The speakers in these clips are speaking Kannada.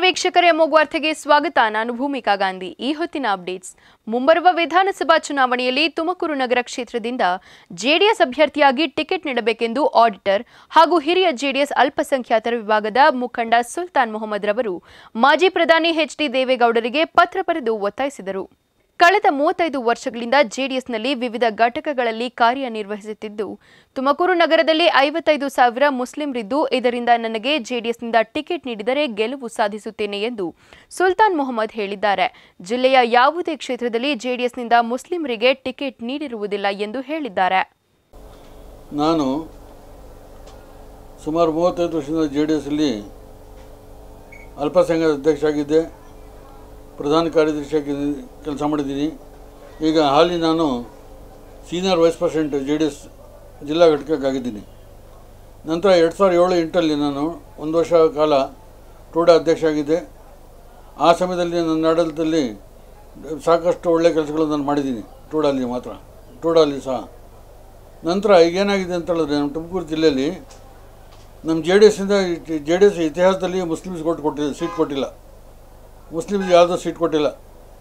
ವೀಕ್ಷಕರೇ ಮೊಗು ವಾರ್ತೆಗೆ ಸ್ವಾಗತ ನಾನು ಭೂಮಿಕಾ ಗಾಂಧಿ ಈ ಹೊತ್ತಿನ ಅಪ್ಡೇಟ್ಸ್ ಮುಂಬರುವ ವಿಧಾನಸಭಾ ಚುನಾವಣೆಯಲ್ಲಿ ತುಮಕೂರು ನಗರ ಕ್ಷೇತ್ರದಿಂದ ಜೆಡಿಎಸ್ ಅಭ್ಯರ್ಥಿಯಾಗಿ ಟಿಕೆಟ್ ನೀಡಬೇಕೆಂದು ಆಡಿಟರ್ ಹಾಗೂ ಹಿರಿಯ ಜೆಡಿಎಸ್ ಅಲ್ಪಸಂಖ್ಯಾತರ ವಿಭಾಗದ ಮುಖಂಡ ಸುಲ್ತಾನ್ ಮೊಹಮ್ಮದ್ ರವರು ಮಾಜಿ ಪ್ರಧಾನಿ ಎಚ್ಡಿ ದೇವೇಗೌಡರಿಗೆ ಪತ್ರ ಬರೆದು ಒತ್ತಾಯಿಸಿದರು ಕಳೆದ ಮೂವತ್ತೈದು ವರ್ಷಗಳಿಂದ ಜೆಡಿಎಸ್ನಲ್ಲಿ ವಿವಿಧ ಘಟಕಗಳಲ್ಲಿ ಕಾರ್ಯನಿರ್ವಹಿಸುತ್ತಿದ್ದು ತುಮಕೂರು ನಗರದಲ್ಲಿ ಐವತ್ತೈದು ಸಾವಿರ ಮುಸ್ಲಿಂರಿದ್ದು ಇದರಿಂದ ನನಗೆ ಜೆಡಿಎಸ್ನಿಂದ ಟಿಕೆಟ್ ನೀಡಿದರೆ ಗೆಲುವು ಸಾಧಿಸುತ್ತೇನೆ ಎಂದು ಸುಲ್ತಾನ್ ಮೊಹಮ್ಮದ್ ಹೇಳಿದ್ದಾರೆ ಜಿಲ್ಲೆಯ ಯಾವುದೇ ಕ್ಷೇತ್ರದಲ್ಲಿ ಜೆಡಿಎಸ್ನಿಂದ ಮುಸ್ಲಿಂರಿಗೆ ಟಿಕೆಟ್ ನೀಡಿರುವುದಿಲ್ಲ ಎಂದು ಹೇಳಿದ್ದಾರೆ ನಾನು ಸುಮಾರು ಮೂವತ್ತೈದು ವರ್ಷದಿಂದ ಜೆ ಡಿ ಎಸ್ಸಲ್ಲಿ ಅಲ್ಪಸಂಖ್ಯಾತ ಅಧ್ಯಕ್ಷ ಆಗಿದ್ದೆ ಪ್ರಧಾನ ಕಾರ್ಯದರ್ಶಿಯಾಗಿ ಕೆಲಸ ಮಾಡಿದ್ದೀನಿ ಈಗ ಹಾಲಿ ನಾನು senior vice president J D S ಜಿಲ್ಲಾ ಘಟಕಕ್ಕಾಗಿದ್ದೀನಿ ನಂತರ ಎರಡು ಸಾವಿರದ ಏಳು ಎಂಟರಲ್ಲಿ ನಾನು ಒಂದು ವರ್ಷ ಕಾಲ ಟೋಡಾ ಅಧ್ಯಕ್ಷ ಆಗಿದ್ದೆ ಆ ಸಮಯದಲ್ಲಿ ನನ್ನ ಆಡಳಿತದಲ್ಲಿ ಸಾಕಷ್ಟು ಒಳ್ಳೆಯ ಕೆಲಸಗಳು ನಾನು ಮಾಡಿದ್ದೀನಿ ಟೋಡಲ್ಲಿ ಮಾತ್ರ ಟೋಡಲ್ಲಿ ಸಹ ನಂತರ ಈಗ ಏನಾಗಿದೆ ಅಂತ ಹೇಳಿದ್ರೆ ನಮ್ಮ ತುಮಕೂರು ಜಿಲ್ಲೆಯಲ್ಲಿ ನಮ್ಮ ಜೆ ಡಿ ಎಸ್ಸಿಂದ ಜೆ ಡಿ ಎಸ್ ಇತಿಹಾಸದಲ್ಲಿ ಮುಸ್ಲಿಮ್ಸ್ ಕೊಟ್ಟು ಕೊಟ್ಟಿಲ್ಲ ಸೀಟ್ ಕೊಟ್ಟಿಲ್ಲ ಮುಸ್ಲಿಮ್ಸ್ ಯಾವುದೋ ಸೀಟ್ ಕೊಟ್ಟಿಲ್ಲ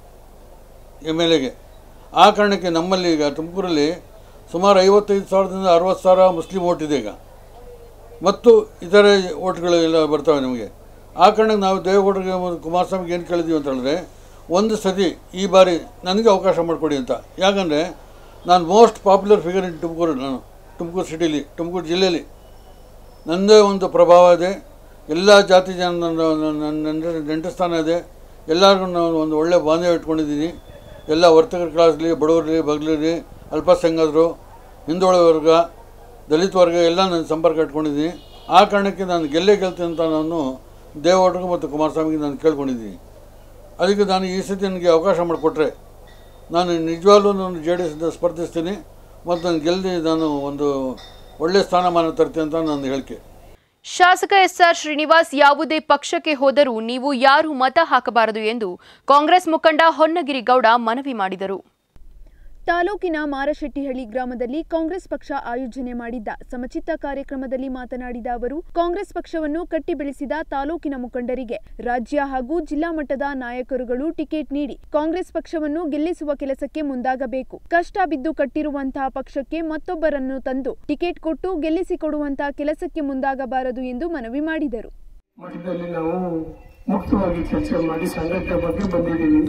ಎಮ್ ಎಲ್ ಎಗೆ ಆ ಕಾರಣಕ್ಕೆ ನಮ್ಮಲ್ಲಿ ಈಗ ತುಮಕೂರಲ್ಲಿ ಸುಮಾರು ಐವತ್ತೈದು ಸಾವಿರದಿಂದ ಅರವತ್ತು ಸಾವಿರ ಮುಸ್ಲಿಂ ಓಟ್ ಇದೆ ಈಗ ಮತ್ತು ಇತರೆ ಓಟ್ಗಳು ಎಲ್ಲ ಬರ್ತವೆ ನಮಗೆ ಆ ಕಾರಣಕ್ಕೆ ನಾವು ದೇವೇಗೌಡರಿಗೆ ಮತ್ತು ಕುಮಾರಸ್ವಾಮಿಗೆ ಏನು ಕೇಳಿದ್ದೀವಿ ಅಂತ ಹೇಳಿದ್ರೆ ಒಂದು ಸತಿ ಈ ಬಾರಿ ನನಗೆ ಅವಕಾಶ ಮಾಡಿಕೊಡಿ ಅಂತ ಯಾಕಂದರೆ ನಾನು most popular figure in Tumakuru ನಾನು ತುಮಕೂರು ಸಿಟಿಲಿ ತುಮಕೂರು ಜಿಲ್ಲೆಯಲ್ಲಿ ನನ್ನದೇ ಒಂದು ಪ್ರಭಾವ ಇದೆ ಎಲ್ಲ ಜಾತಿ ಜನ ನನ್ನ ನನ್ನ ನನ್ನ ನೆಂಟಸ್ಥಾನ ಇದೆ ಎಲ್ಲರಿಗೂ ನಾನು ಒಂದು ಒಳ್ಳೆಯ ಬಾಂಧವ್ಯ ಇಟ್ಕೊಂಡಿದ್ದೀನಿ ಎಲ್ಲ ವರ್ತಕರ ಕ್ಲಾಸ್ಲಿ ಬಡವರಲ್ಲಿ ಬಗ್ಲರಿ ಅಲ್ಪಸಂಖ್ಯಾತರು ಹಿಂದುಳಿದ ವರ್ಗ ದಲಿತ ವರ್ಗ ಎಲ್ಲ ನಾನು ಸಂಪರ್ಕ ಇಟ್ಕೊಂಡಿದ್ದೀನಿ ಆ ಕಾರಣಕ್ಕೆ ನಾನು ಗೆಲ್ಲೇ ಗೆಲ್ತೀನಿ ಅಂತ ನಾನು ದೇವೇಗೌಡರಿಗೂ ಮತ್ತು ಕುಮಾರಸ್ವಾಮಿಗೆ ನಾನು ಕೇಳ್ಕೊಂಡಿದ್ದೀನಿ ಅದಕ್ಕೆ ನಾನು ಈ ಸತಿ ನನಗೆ ಅವಕಾಶ ಮಾಡಿಕೊಟ್ರೆ ನಾನು ನಿಜವಾಗ್ಲೂ ನಾನು ಜೆ ಡಿ ಎಸ್ನಿಂದ ಸ್ಪರ್ಧಿಸ್ತೀನಿ ಮತ್ತು ನಾನು ಗೆಲ್ಲಿ ನಾನು ಒಂದು ಒಳ್ಳೆಯ ಸ್ಥಾನಮಾನ ತರ್ತೀನಿ ಅಂತ ನನ್ನ ಹೇಳಿಕೆ ಶಾಸಕ ಎಸ್ಆರ್ ಶ್ರೀನಿವಾಸ್ ಯಾವುದೇ ಪಕ್ಷಕ್ಕೆ ಹೋದರೂ ನೀವು ಯಾರು ಮತ ಹಾಕಬಾರದು ಎಂದು ಕಾಂಗ್ರೆಸ್ ಮುಖಂಡ ಹೊನ್ನಗಿರಿ ಗೌಡ ಮನವಿ ಮಾಡಿದರು ತಾಲೂಕಿನ ಮಾರಶೆಟ್ಟಿಹಳ್ಳಿ ಗ್ರಾಮದಲ್ಲಿ ಕಾಂಗ್ರೆಸ್ ಪಕ್ಷ ಆಯೋಜನೆ ಮಾಡಿದ್ದ ಸಮಚಿತ್ತ ಕಾರ್ಯಕ್ರಮದಲ್ಲಿ ಮಾತನಾಡಿದ ಅವರು ಕಾಂಗ್ರೆಸ್ ಪಕ್ಷವನ್ನು ಕಟ್ಟಿ ಬೆಳೆಸಿದ ತಾಲೂಕಿನ ಮುಖಂಡರಿಗೆ ರಾಜ್ಯ ಹಾಗೂ ಜಿಲ್ಲಾ ಮಟ್ಟದ ನಾಯಕರುಗಳು ಟಿಕೆಟ್ ನೀಡಿ ಕಾಂಗ್ರೆಸ್ ಪಕ್ಷವನ್ನು ಗೆಲ್ಲಿಸುವ ಕೆಲಸಕ್ಕೆ ಮುಂದಾಗಬೇಕು ಕಷ್ಟ ಬಿದ್ದು ಕಟ್ಟಿರುವಂತಹ ಪಕ್ಷಕ್ಕೆ ಮತ್ತೊಬ್ಬರನ್ನು ತಂದು ಟಿಕೆಟ್ ಕೊಟ್ಟು ಗೆಲ್ಲಿಸಿಕೊಡುವಂತಹ ಕೆಲಸಕ್ಕೆ ಮುಂದಾಗಬಾರದು ಎಂದು ಮನವಿ ಮಾಡಿದರು ಮಠದಲ್ಲಿ ನಾವು ಮುಕ್ತವಾಗಿ ಚರ್ಚೆ ಮಾಡಿ ಸಂಘಟನೆ ಬಗ್ಗೆ ಬಂದಿದ್ದೀವಿ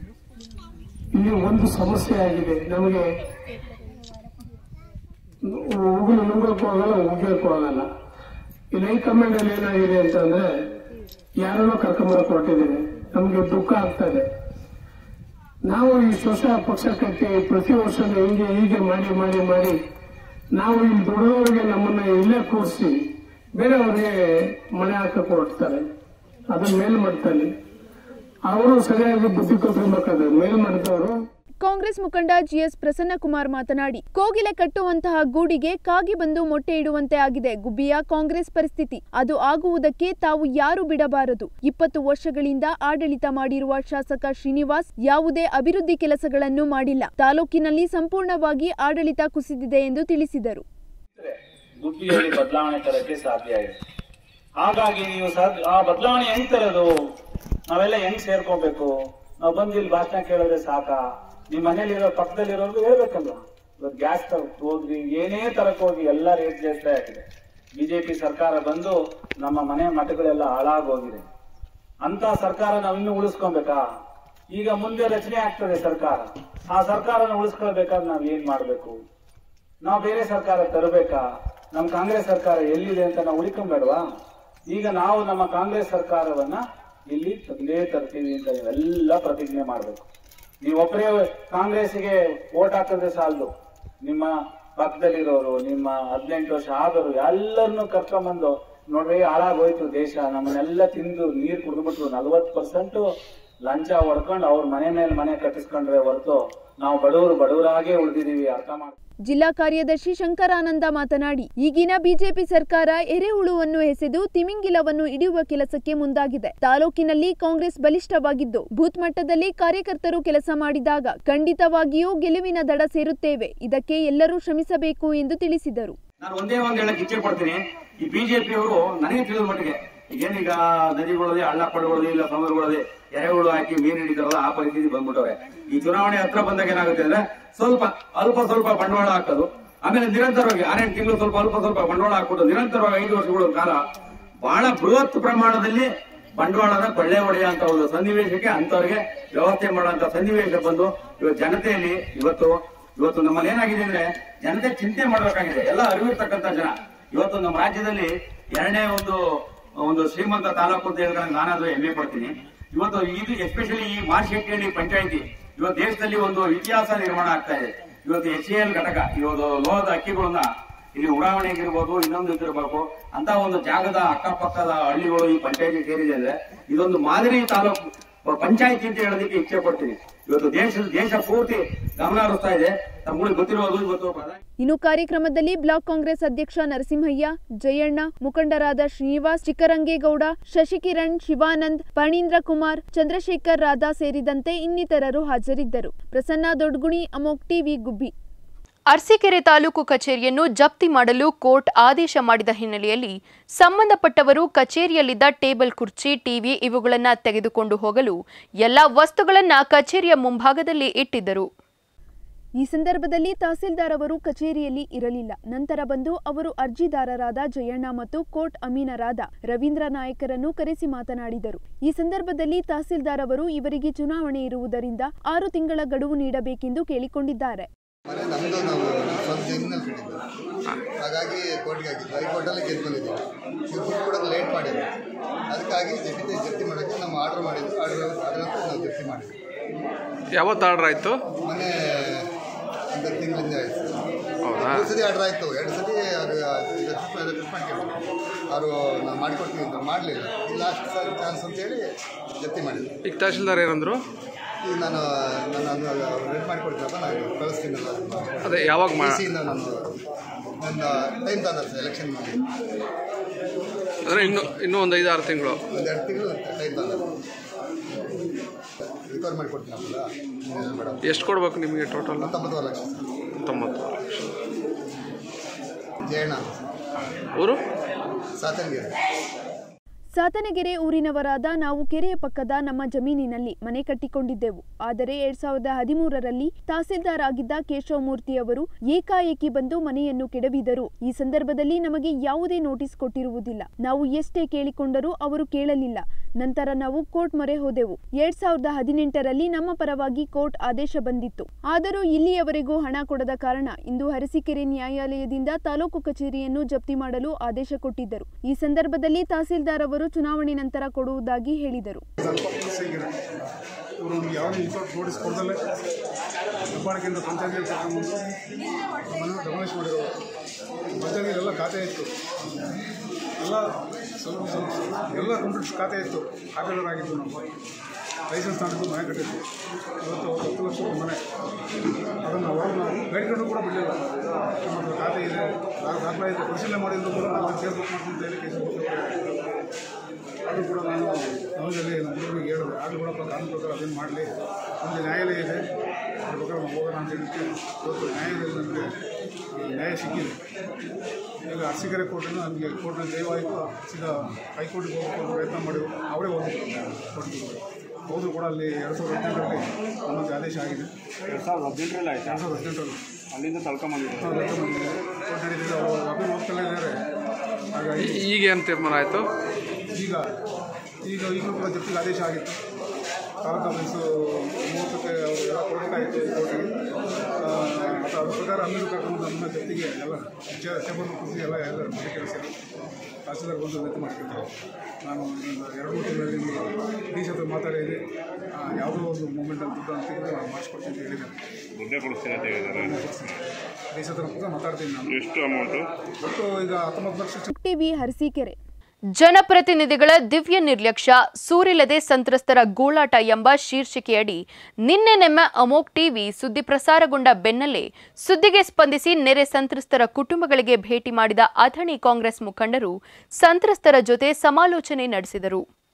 ಇಲ್ಲಿ ಒಂದು ಸಮಸ್ಯೆ ಆಗಿದೆ ನಮಗೆ ಉಗುಳು ನುಂಗಕ್ಕೂ ಆಗಲ್ಲ ಉಗ್ಗಕ್ಕೂ ಆಗಲ್ಲ ಇಲ್ಲಿ ಹೈಕಮಾಂಡ್ ಅಲ್ಲಿ ಏನಾಗಿದೆ ಅಂತಂದ್ರೆ ಯಾರನ್ನೋ ಕರ್ಕೊಂಬರಕ್ ಹೊರಟಿದ್ದೀವಿ ನಮಗೆ ದುಃಖ ಆಗ್ತದೆ ನಾವು ಈ ಹೊಸ ಪಕ್ಷ ಕಟ್ಟಿ ಪ್ರತಿ ವರ್ಷ ಹಿಂಗೆ ಹೀಗೆ ಮಾಡಿ ಮಾಡಿ ಮಾಡಿ ನಾವು ಇಲ್ಲಿ ದುಡಿದವರಿಗೆ ನಮ್ಮನ್ನ ಇಲ್ಲೇ ಕೂರಿಸಿ ಬೇರೆಯವ್ರಿಗೆ ಮನೆ ಹಾಕಕ್ಕೆ ಹೊರಡ್ತಾರೆ ಅದನ್ನ ಮೇಲ್ಮಟ್ಟದಲ್ಲಿ ಅವರು ಸರಿಯಾಗಿ ಬುದ್ಧಿ ಕಲ್ತ್ಕೊಬೇಕಾದ್ರೆ ಮೇಲ್ಮಟ್ಟದವರು ಕಾಂಗ್ರೆಸ್ ಮುಖಂಡ ಜಿಎಸ್ ಪ್ರಸನ್ನಕುಮಾರ್ ಮಾತನಾಡಿ ಕೋಗಿಲೆ ಕಟ್ಟುವಂತಹ ಗೂಡಿಗೆ ಕಾಗಿ ಬಂದು ಮೊಟ್ಟೆ ಇಡುವಂತೆ ಆಗಿದೆ ಗುಬ್ಬಿಯ ಕಾಂಗ್ರೆಸ್ ಪರಿಸ್ಥಿತಿ ಅದು ಆಗುವುದಕ್ಕೆ ತಾವು ಯಾರು ಬಿಡಬಾರದು ಇಪ್ಪತ್ತು ವರ್ಷಗಳಿಂದ ಆಡಳಿತ ಮಾಡಿರುವ ಶಾಸಕ ಶ್ರೀನಿವಾಸ್ ಯಾವುದೇ ಅಭಿವೃದ್ಧಿ ಕೆಲಸಗಳನ್ನು ಮಾಡಿಲ್ಲ ತಾಲೂಕಿನಲ್ಲಿ ಸಂಪೂರ್ಣವಾಗಿ ಆಡಳಿತ ಕುಸಿದಿದೆ ಎಂದು ತಿಳಿಸಿದರು ಗುಬ್ಬಿಯಲ್ಲಿ ಬದಲಾವಣೆ ತರಕ್ಕೆ ಸಾಧ್ಯ ಇದೆ ಹಾಗಾಗಿ ನೀವು ಸಾಧ್ಯ ಆ ಬದಲಾವಣೆ ಹೆಂಗ್ ತರೋದು ನಾವೆಲ್ಲ ಹೆಂಗ್ ಸೇರ್ಕೋಬೇಕು ನಾವು ಬಂದು ಇಲ್ಲಿ ಭಾಷಣ ಕೇಳಿದ್ರೆ ಸಾಕಾ ನಿಮ್ ಮನೇಲಿರೋ ಪಕ್ಕದಲ್ಲಿರೋರ್ಗು ಹೇಳ್ಬೇಕಲ್ವಾ ಇವತ್ತು ಗ್ಯಾಸ್ ಹೋದ್ವಿ ಏನೇ ತರಕ್ ಹೋಗಿ ಎಲ್ಲ ರೇಟ್ ಜಾಸ್ತಿ ಆಗಿದೆ ಬಿಜೆಪಿ ಸರ್ಕಾರ ಬಂದು ನಮ್ಮ ಮನೆ ಮಠಗಳೆಲ್ಲ ಹಾಳಾಗೋಗಿದೆ ಅಂತ ಸರ್ಕಾರ ನಾವು ಇನ್ನು ಉಳಿಸ್ಕೊಬೇಕಾ ಈಗ ಮುಂದೆ ರಚನೆ ಆಗ್ತದೆ ಸರ್ಕಾರ ಆ ಸರ್ಕಾರನ ಉಳಿಸ್ಕೊಳ್ಬೇಕಾದ್ರೆ ನಾವ್ ಏನ್ ಮಾಡ್ಬೇಕು ನಾವು ಬೇರೆ ಸರ್ಕಾರ ತರಬೇಕಾ ನಮ್ಮ ಕಾಂಗ್ರೆಸ್ ಸರ್ಕಾರ ಎಲ್ಲಿದೆ ಅಂತ ನಾವು ಉಳಿಕೊಂಬೇಡವಾ ಈಗ ನಾವು ನಮ್ಮ ಕಾಂಗ್ರೆಸ್ ಸರ್ಕಾರವನ್ನ ಇಲ್ಲಿ ತಂದೇ ತರ್ತೀವಿ ಅಂತ ನೀವೆಲ್ಲ ಪ್ರತಿಜ್ಞೆ ಮಾಡಬೇಕು ನೀವೊಬ್ಬರೇ ಕಾಂಗ್ರೆಸ್ಗೆ ವೋಟ್ ಹಾಕಿದ್ರೆ ಸಾಲದು ನಿಮ್ಮ ಪಕ್ಕದಲ್ಲಿರೋರು ನಿಮ್ಮ ಹದಿನೆಂಟು ವರ್ಷ ಆದವರು ಎಲ್ಲರನ್ನು ಕರ್ಕೊಂಬಂದು ನೋಡ್ರಿ ಹಾಳಾಗೋಯ್ತು ದೇಶ ನಮ್ಮನ್ನೆಲ್ಲ ತಿಂದು ನೀರು ಕುಡಿದ್ಬಿಟ್ರು ನಲ್ವತ್ತು ಪರ್ಸೆಂಟ್ ಲಂಚ ಹೊಡ್ಕೊಂಡು ಅವ್ರ ಮನೆ ಮೇಲೆ ಮನೆ ಕಟ್ಟಿಸ್ಕೊಂಡ್ರೆ ಹೊರತು ನಾವು ಬಡವರು ಬಡವರಾಗೇ ಉಳಿದಿದೀವಿ ಅರ್ಥ ಮಾಡಿ ಜಿಲ್ಲಾ ಕಾರ್ಯದರ್ಶಿ ಶಂಕರಾನಂದ ಮಾತನಾಡಿ ಈಗಿನ ಬಿಜೆಪಿ ಸರ್ಕಾರ ಎರೆಹುಳುವನ್ನು ಎಸೆದು ತಿಮಿಂಗಿಲವನ್ನು ಹಿಡಿಯುವ ಕೆಲಸಕ್ಕೆ ಮುಂದಾಗಿದೆ ತಾಲೂಕಿನಲ್ಲಿ ಕಾಂಗ್ರೆಸ್ ಬಲಿಷ್ಠವಾಗಿದ್ದು ಬೂತ್ ಮಟ್ಟದಲ್ಲಿ ಕಾರ್ಯಕರ್ತರು ಕೆಲಸ ಮಾಡಿದಾಗ ಖಂಡಿತವಾಗಿಯೂ ಗೆಲುವಿನ ದಡ ಸೇರುತ್ತೇವೆ ಇದಕ್ಕೆ ಎಲ್ಲರೂ ಶ್ರಮಿಸಬೇಕು ಎಂದು ತಿಳಿಸಿದರು ನಾನು ಒಂದೇ ಒಂದು ಹೇಳಕ್ ಇಚ್ಛೆ ಪಡ್ತೀನಿ ಈ ಬಿಜೆಪಿ ಅವರು ನನಗೆ ತಿಳಿದ ಮಟ್ಟಿಗೆ ಏನೀಗ ನದಿಗಳದೆ ಹಳ್ಳ ಕೊಳ್ಳಗಳದೆ ಇಲ್ಲ ಸಮುದ್ರಗಳದೆ ಎರೆಹುಳು ಹಾಕಿ ಮೀನು ಹಿಡಿತಾರಲ್ಲ ಆ ಪರಿಸ್ಥಿತಿ ಬಂದ್ಬಿಟ್ಟವೆ ಈ ಚುನಾವಣೆ ಹತ್ರ ಬಂದಾಗ ಏನಾಗುತ್ತೆ ಅಂದ್ರೆ ಸ್ವಲ್ಪ ಅಲ್ಪ ಸ್ವಲ್ಪ ಬಂಡವಾಳ ಹಾಕೋದು ಆಮೇಲೆ ನಿರಂತರವಾಗಿ ಆರೆಂಟು ತಿಂಗಳು ಸ್ವಲ್ಪ ಅಲ್ಪ ಸ್ವಲ್ಪ ಬಂಡವಾಳ ಹಾಕ್ಬಿಟ್ಟು ನಿರಂತರವಾಗಿ ಐದು ವರ್ಷಗಳ ಕಾಲ ಬಹಳ ಬೃಹತ್ ಪ್ರಮಾಣದಲ್ಲಿ ಬಂಡವಾಳದ ಕೊಳ್ಳೆ ಹೊಡೆಯ ಅಂತ ಒಂದು ಸನ್ನಿವೇಶಕ್ಕೆ ಅಂತವ್ರಿಗೆ ವ್ಯವಸ್ಥೆ ಮಾಡುವಂತ ಸನ್ನಿವೇಶ ಬಂದು ಇವತ್ತು ಜನತೆಯಲ್ಲಿ ಇವತ್ತು ಇವತ್ತು ನಮ್ಮಲ್ಲಿ ಏನಾಗಿದೆ ಅಂದ್ರೆ ಜನತೆ ಚಿಂತೆ ಮಾಡಬೇಕಾಗಿದೆ ಎಲ್ಲ ಅರಿವಿರ್ತಕ್ಕಂಥ ಜನ ಇವತ್ತು ನಮ್ಮ ರಾಜ್ಯದಲ್ಲಿ ಎರಡನೇ ಒಂದು ಒಂದು ಶ್ರೀಮಂತ ತಾಲೂಕು ಅಂತ ಹೇಳಿದ್ರೆ ನಾನಾದ್ರೂ ಹೆಮ್ಮೆ ಪಡ್ತೀನಿ ಇವತ್ತು ಇದು ಎಸ್ಪೆಷಲಿ ಈ ಮಾರ್ಶೆಟ್ಟಿಹಳ್ಳಿ ಪಂಚಾಯಿತಿ ಇವತ್ತು ದೇಶದಲ್ಲಿ ಒಂದು ಇತಿಹಾಸ ನಿರ್ಮಾಣ ಆಗ್ತಾ ಇದೆ ಇವತ್ತು ಎಚ್ ಎಲ್ ಘಟಕ ಇವತ್ತು ಲೋಹದ ಅಕ್ಕಿಗಳನ್ನ ಇಲ್ಲಿ ಉಡಾವಣೆಗಿರ್ಬೋದು ಇನ್ನೊಂದು ಇದಿರಬೇಕು ಅಂತ ಒಂದು ಜಾಗದ ಅಕ್ಕಪಕ್ಕದ ಹಳ್ಳಿಗಳು ಈ ಪಂಚಾಯತಿ ಸೇರಿದೆ ಅಂದ್ರೆ ಇದೊಂದು ಮಾದರಿ ತಾಲೂಕು ಪಂಚಾಯತಿ ಅಂತ ಹೇಳೋದಕ್ಕೆ ಇಚ್ಛೆ ಪಡ್ತೀನಿ ಇವತ್ತು ದೇಶದ ದೇಶ ಪೂರ್ತಿ ಗಮನ ಹರಿಸ್ತಾ ಇದೆ ತಮ್ಮಗಳಿಗೆ ಗೊತ್ತಿರೋದು ಇವತ್ತು ಪ್ರಧಾನಿ ಇನ್ನು ಕಾರ್ಯಕ್ರಮದಲ್ಲಿ ಬ್ಲಾಕ್ ಕಾಂಗ್ರೆಸ್ ಅಧ್ಯಕ್ಷ ನರಸಿಂಹಯ್ಯ ಜಯಣ್ಣ ಮುಖಂಡರಾದ ಶ್ರೀನಿವಾಸ್ ಚಿಕ್ಕರಂಗೇಗೌಡ ಶಶಿಕಿರಣ್ ಶಿವಾನಂದ್ ಫಣೀಂದ್ರ ಕುಮಾರ್ ಚಂದ್ರಶೇಖರ್ ರಾಧಾ ಸೇರಿದಂತೆ ಇನ್ನಿತರರು ಹಾಜರಿದ್ದರು ಪ್ರಸನ್ನ ದೊಡ್ಗುಣಿ ಅಮೋಕ್ ಟಿವಿ ಗುಬ್ಬಿ ಅರಸೀಕೆರೆ ತಾಲೂಕು ಕಚೇರಿಯನ್ನು ಜಪ್ತಿ ಮಾಡಲು ಕೋರ್ಟ್ ಆದೇಶ ಮಾಡಿದ ಹಿನ್ನೆಲೆಯಲ್ಲಿ ಸಂಬಂಧಪಟ್ಟವರು ಕಚೇರಿಯಲ್ಲಿದ್ದ ಟೇಬಲ್ ಕುರ್ಚಿ ಟಿವಿ ಇವುಗಳನ್ನು ತೆಗೆದುಕೊಂಡು ಹೋಗಲು ಎಲ್ಲ ವಸ್ತುಗಳನ್ನು ಕಚೇರಿಯ ಮುಂಭಾಗದಲ್ಲಿ ಇಟ್ಟಿದ್ದರು ಈ ಸಂದರ್ಭದಲ್ಲಿ ತಹಸೀಲ್ದಾರ್ ಅವರು ಕಚೇರಿಯಲ್ಲಿ ಇರಲಿಲ್ಲ ನಂತರ ಬಂದು ಅವರು ಅರ್ಜಿದಾರರಾದ ಜಯಣ್ಣ ಮತ್ತು ಕೋರ್ಟ್ ಅಮೀನರಾದ ರವೀಂದ್ರ ನಾಯಕರನ್ನು ಕರೆಸಿ ಮಾತನಾಡಿದರು ಈ ಸಂದರ್ಭದಲ್ಲಿ ತಹಸೀಲ್ದಾರ್ ಅವರು ಇವರಿಗೆ ಚುನಾವಣೆ ಇರುವುದರಿಂದ ಆರು ತಿಂಗಳ ಗಡುವು ನೀಡಬೇಕೆಂದು ಕೇಳಿಕೊಂಡಿದ್ದಾರೆ ಮನೆ ನಮ್ಮದು ನಾವು ಸ್ವಂತ ಜಮೀನಲ್ಲಿ ಕಟ್ಟಿದ್ದು ಹಾಗಾಗಿ ಕೋರ್ಟ್ಗೆ ಹಾಕಿದ್ದು ಹೈಕೋರ್ಟಲ್ಲಿ ಗೆದ್ದು ಬಂದಿದ್ದೀವಿ ಇವ್ರು ದುಡ್ಡು ಕೊಡೋದು ಲೇಟ್ ಮಾಡಿದ್ರು ಅದಕ್ಕಾಗಿ ಜಪ್ತಿ ಜಪ್ತಿ ಮಾಡೋಕ್ಕೆ ನಾವು ಆರ್ಡರ್ ಮಾಡಿದ್ದು ಆರ್ಡರ್ ಅದರಂತೆ ನಾವು ಜಪ್ತಿ ಮಾಡಿದ್ವಿ ಯಾವತ್ತು ಆರ್ಡ್ರ್ ಆಯಿತು ಮೊನ್ನೆ ಒಂದು ತಿಂಗಳಿಂದ ಆಯಿತು ಹೌದಾ ಎರಡು ಸತಿ ಆರ್ಡರ್ ಆಯಿತು ಎರಡು ಸತಿ ಅದು ಟ್ರೀಟ್ಮೆಂಟ್ ಕೇಳಿದ್ರು ಅವರು ನಾವು ಮಾಡಿಕೊಡ್ತೀವಿ ಅಂತ ಮಾಡಲಿಲ್ಲ ಈ ಲಾಸ್ಟ್ ಚಾನ್ಸ್ ಅಂತೇಳಿ ಜಪ್ತಿ ಮಾಡಿದ್ವಿ ಈಗ ತಹಶೀಲ್ದಾರ್ ಏನಂದ್ರು ಈಗ ನಾನು ನಾನು ರೆಡ್ ಮಾಡಿಕೊಡ್ತೀನಪ್ಪ ನಾನು ಕಳಿಸ್ತೀನಲ್ಲ ಅದೇ ಯಾವಾಗ ಮಾ ಡಿಸಿಯಿಂದ ನಂದು ನನ್ನ ಟೈಮ್ ತಂದ ಸರ್ ಎಲೆಕ್ಷನ್ ಮಾಡಿ ಅಂದರೆ ಇನ್ನೂ ಇನ್ನೂ ಒಂದು ಐದು ಆರು ತಿಂಗಳು ಒಂದೆರಡು ತಿಂಗಳು ಟೈಮ್ ತಂದ ರಿಕವರ್ ಮಾಡಿಕೊಡ್ತೀನಲ್ಲ ಮೇಡಮ್ ಎಷ್ಟು ಕೊಡ್ಬೇಕು ನಿಮಗೆ ಟೋಟಲ್ ಹತ್ತೊಂಬತ್ತು ಲಕ್ಷ ತೊಂಬತ್ತು ಜಯಣ್ಣ ಊರು ಸಾತನಗಿರಿ ಸಾತನಗೆರೆ ಊರಿನವರಾದ ನಾವು ಕೆರೆಯ ಪಕ್ಕದ ನಮ್ಮ ಜಮೀನಿನಲ್ಲಿ ಮನೆ ಕಟ್ಟಿಕೊಂಡಿದ್ದೆವು ಆದರೆ ಎರಡ್ ಸಾವಿರದ ಹದಿಮೂರರಲ್ಲಿ ತಹಸೀಲ್ದಾರ್ ಆಗಿದ್ದ ಕೇಶವಮೂರ್ತಿ ಅವರು ಏಕಾಏಕಿ ಬಂದು ಮನೆಯನ್ನು ಕೆಡವಿದರು ಈ ಸಂದರ್ಭದಲ್ಲಿ ನಮಗೆ ಯಾವುದೇ ನೋಟಿಸ್ ಕೊಟ್ಟಿರುವುದಿಲ್ಲ ನಾವು ಎಷ್ಟೇ ಕೇಳಿಕೊಂಡರೂ ಅವರು ಕೇಳಲಿಲ್ಲ ನಂತರ ನಾವು ಕೋರ್ಟ್ ಮೊರೆ ಹೋದೆವು ಎರಡ್ ಸಾವಿರದ ಹದಿನೆಂಟರಲ್ಲಿ ನಮ್ಮ ಪರವಾಗಿ ಕೋರ್ಟ್ ಆದೇಶ ಬಂದಿತ್ತು ಆದರೂ ಇಲ್ಲಿಯವರೆಗೂ ಹಣ ಕೊಡದ ಕಾರಣ ಇಂದು ಅರಸೀಕೆರೆ ನ್ಯಾಯಾಲಯದಿಂದ ತಾಲೂಕು ಕಚೇರಿಯನ್ನು ಜಪ್ತಿ ಮಾಡಲು ಆದೇಶ ಕೊಟ್ಟಿದ್ದರು ಈ ಸಂದರ್ಭದಲ್ಲಿ ತಹಸೀಲ್ದಾರ್ ಅವರು ಚುನಾವಣೆ ನಂತರ ಕೊಡುವುದಾಗಿ ಹೇಳಿದರು ಸಿಕ್ಕಿದೆ ಇವರು ನಮ್ಗೆ ಯಾವುದೇ ರಿಪೋರ್ಟ್ ನೋಟಿಸ್ ಕೊಡ್ದಲ್ಲೇ ಹೆಬ್ಬಾಳಿಕೆಯಿಂದ ಪಂಚಾಯತಿಗೆ ಕರ್ಕೊಂಡ್ಬಂದು ಮನೆ ಡೆಮಾಲಿಷ್ ಮಾಡಿರೋರು ಪಂಚಾಯತಿಗೆಲ್ಲ ಖಾತೆ ಇತ್ತು ಎಲ್ಲ ಸ್ವಲ್ಪ ಸ್ವಲ್ಪ ಎಲ್ಲ ಕಂಪ್ಯೂಟರ್ಸ್ ಖಾತೆ ಇತ್ತು ಖಾತೆದಾರಾಗಿದ್ದು ನಾವು ಲೈಸೆನ್ಸ್ ತಗೊಂಡು ಮನೆ ಕಟ್ಟಿದ್ದು ಇವತ್ತು ಹತ್ತು ಲಕ್ಷ ರೂಪಾಯಿ ಮನೆ ಅದನ್ನು ಅವರು ನಾವು ಬೇಡ್ಕೊಂಡು ಕೂಡ ಬಿಡಲಿಲ್ಲ ನಮ್ಮ ಹತ್ರ ಖಾತೆ ಇದೆ ದಾಖ- ದಾಖಲೆ ಇದೆ ಪರಿಶೀಲನೆ ಮಾಡಿದ್ರು ಕೂಡ ನಾವು ಕೇಸ್ ಬುಕ್ ಮಾಡ್ತೀನಿ ಅಂತ ಹೇಳಿ ಕೇಸ್ ಬುಕ್ ಅದು ಕೂಡ ನಾನು ನಮ್ಮದಲ್ಲಿ ನಮ್ಮ ಹುಡುಗರಿಗೆ ಹೇಳಿದೆ ಆಗಲೂ ಕೂಡ ಕಾನೂನು ಪ್ರಕಾರ ಅದೇನು ಮಾಡಲಿ ಒಂದು ನ್ಯಾಯಾಲಯ ಇದೆ ಅದ್ರ ಪ್ರಕಾರ ನಾವು ಹೋಗೋಣ ಅಂತ ಹೇಳಿಕ್ಕೆ ಇವತ್ತು ನ್ಯಾಯಾಲಯದಲ್ಲಿ ನಮಗೆ ಈ ನ್ಯಾಯ ಸಿಕ್ಕಿದೆ ಈಗ ಅರಸೀಕೆರೆ ಕೋರ್ಟಿನ ನಮಗೆ ಕೋರ್ಟ್ನ ಜಯವಾಯಿತು ಸೀದಾ ಹೈಕೋರ್ಟ್ಗೆ ಹೋಗಬೇಕು ಅನ್ನೋ ಪ್ರಯತ್ನ ಮಾಡಿ ಅವರೇ ಹೋಗಿದ್ರು ಕೋರ್ಟ್ಗೆ ಹೋದ್ರು ಕೂಡ ಅಲ್ಲಿ ಎರಡು ಸಾವಿರದ ಹದಿನೆಂಟರಲ್ಲಿ ನಮಗೆ ಆದೇಶ ಆಗಿದೆ ಎರಡ್ ಸಾವಿರದ ಹದಿನೆಂಟರಲ್ಲಿ ಆಯ್ತು ಎರಡು ಸಾವಿರದ ಹದಿನೆಂಟರಲ್ಲಿ ಅಲ್ಲಿಂದ ತಳ್ಕೊಂಬಂದಿದೆ ಕೋರ್ಟ್ ನಡೀತಿದೆ ಅವರು ಅಪೀಲ್ ಹೋಗ್ತಲೇ ಇದ್ದಾರೆ ಹಾಗಾಗಿ ಈಗ ಏನು ತೀರ್ಮಾನ ಆಯಿತು ಈಗ ಈಗ ಈಗಲೂ ಕೂಡ ಜಪ್ತಿಗೆ ಆದೇಶ ಆಗಿತ್ತು ತಾಲೂಕು ಆಫೀಸು ಮೂವತ್ತಕ್ಕೆ ಅವರು ಎಲ್ಲ ಕೊಡಬೇಕಾಗಿತ್ತು ಕೋರ್ಟಿಗೆ ಮತ್ತು ಅದ್ರ ಪ್ರಕಾರ ಅಮೀರು ಕರ್ಕೊಂಡು ನಮ್ಮ ಜಪ್ತಿಗೆ ಎಲ್ಲ ಚೇಂಬರ್ ಕುರ್ಸಿ ಎಲ್ಲ ಎಲ್ಲ ಮನೆ ಕೆಲಸ ತಹಸೀಲ್ದಾರ್ ಬಂದು ವ್ಯಕ್ತ ಮಾಡ್ಕೊಳ್ತಾರೆ ನಾನು ಒಂದು ಎರಡು ಮೂರು ತಿಂಗಳಲ್ಲಿ ಡಿ ಸಿ ಹತ್ರ ಮಾತಾಡಿದೆ ಆ, ಯಾವುದೋ ಒಂದು ಮೂಮೆಂಟಲ್ಲಿ ದುಡ್ಡು ಅಂತಿದ್ರೆ ನಾನು ಮಾಡಿಸ್ಕೊಡ್ತೀನಿ ಅಂತ ಹೇಳಿದ್ದಾರೆ ದುಡ್ಡೇ ಕೊಡಿಸ್ತೀನಿ ಅಂತ ಹೇಳಿದ್ದಾರೆ ಡಿ ಸಿ ಹತ್ರ ಕೂಡ ಮಾತಾಡ್ತೀನಿ ನಾನು ಎಷ್ಟು ಅಮೌಂಟು ಒಟ್ಟು ಈಗ ಹತ್ತೊಂಬತ್ತು ಲಕ್ಷ ಟಿವಿ ಹರಸೀಕೆರೆ ಜನಪ್ರತಿನಿಧಿಗಳ ದಿವ್ಯ ನಿರ್ಲಕ್ಷ್ಯ ಸೂರಿಲ್ಲದೆ ಸಂತ್ರಸ್ತರ ಗೋಳಾಟ ಎಂಬ ಶೀರ್ಷಿಕೆಯಡಿ ನಿನ್ನೆ ನೆಮ್ಮ ಅಮೋಕ್ ಟಿವಿ ಸುದ್ದಿ ಪ್ರಸಾರಗೊಂಡ ಬೆನ್ನಲ್ಲೇ ಸುದ್ದಿಗೆ ಸ್ಪಂದಿಸಿ ನೆರೆ ಸಂತ್ರಸ್ತರ ಕುಟುಂಬಗಳಿಗೆ ಭೇಟಿ ಮಾಡಿದ ಅಥಣಿ ಕಾಂಗ್ರೆಸ್ ಮುಖಂಡರು ಸಂತ್ರಸ್ತರ ಜೊತೆ ಸಮಾಲೋಚನೆ ನಡೆಸಿದರು